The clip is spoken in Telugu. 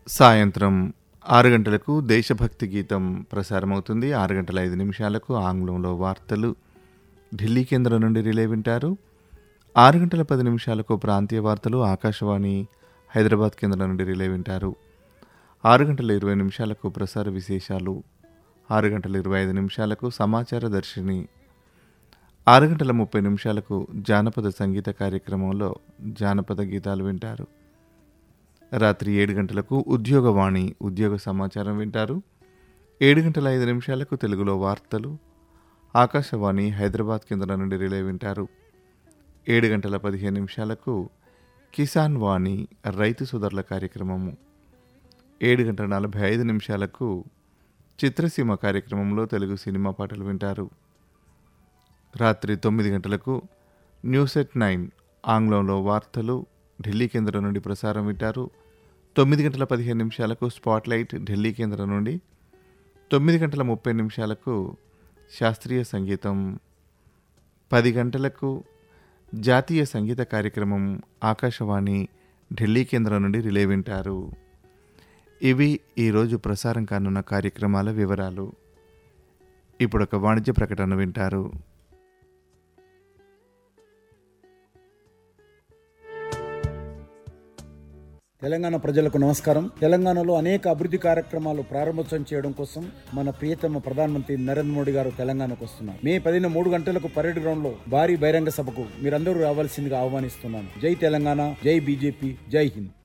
సాయంత్రం ఆరు గంటలకు దేశభక్తి గీతం ప్రసారమవుతుంది ఆరు గంటల ఐదు నిమిషాలకు ఆంగ్లంలో వార్తలు ఢిల్లీ కేంద్రం నుండి రిలే వింటారు ఆరు గంటల పది నిమిషాలకు ప్రాంతీయ వార్తలు ఆకాశవాణి హైదరాబాద్ కేంద్రం నుండి రిలే వింటారు ఆరు గంటల ఇరవై నిమిషాలకు ప్రసార విశేషాలు ఆరు గంటల ఇరవై ఐదు నిమిషాలకు సమాచార దర్శిని ఆరు గంటల ముప్పై నిమిషాలకు జానపద సంగీత కార్యక్రమంలో జానపద గీతాలు వింటారు రాత్రి ఏడు గంటలకు ఉద్యోగవాణి ఉద్యోగ సమాచారం వింటారు ఏడు గంటల ఐదు నిమిషాలకు తెలుగులో వార్తలు ఆకాశవాణి హైదరాబాద్ కేంద్రం నుండి రిలే వింటారు ఏడు గంటల పదిహేను నిమిషాలకు కిసాన్ వాణి రైతు సోదరుల కార్యక్రమము ఏడు గంటల నలభై ఐదు నిమిషాలకు చిత్రసీమ కార్యక్రమంలో తెలుగు సినిమా పాటలు వింటారు రాత్రి తొమ్మిది గంటలకు న్యూస్ ఎట్ నైన్ ఆంగ్లంలో వార్తలు ఢిల్లీ కేంద్రం నుండి ప్రసారం వింటారు తొమ్మిది గంటల పదిహేను నిమిషాలకు స్పాట్లైట్ ఢిల్లీ కేంద్రం నుండి తొమ్మిది గంటల ముప్పై నిమిషాలకు శాస్త్రీయ సంగీతం పది గంటలకు జాతీయ సంగీత కార్యక్రమం ఆకాశవాణి ఢిల్లీ కేంద్రం నుండి రిలే వింటారు ఇవి ఈరోజు ప్రసారం కానున్న కార్యక్రమాల వివరాలు ఇప్పుడు ఒక వాణిజ్య ప్రకటన వింటారు తెలంగాణ ప్రజలకు నమస్కారం తెలంగాణలో అనేక అభివృద్ధి కార్యక్రమాలు ప్రారంభోత్సవం చేయడం కోసం మన ప్రియతమ ప్రధానమంత్రి నరేంద్ర మోడీ గారు తెలంగాణకు వస్తున్నారు మే పదిన మూడు గంటలకు పరేడ్ గ్రౌండ్ లో భారీ బహిరంగ సభకు మీరందరూ రావాల్సిందిగా ఆహ్వానిస్తున్నాను జై తెలంగాణ జై బీజేపీ జై హింద్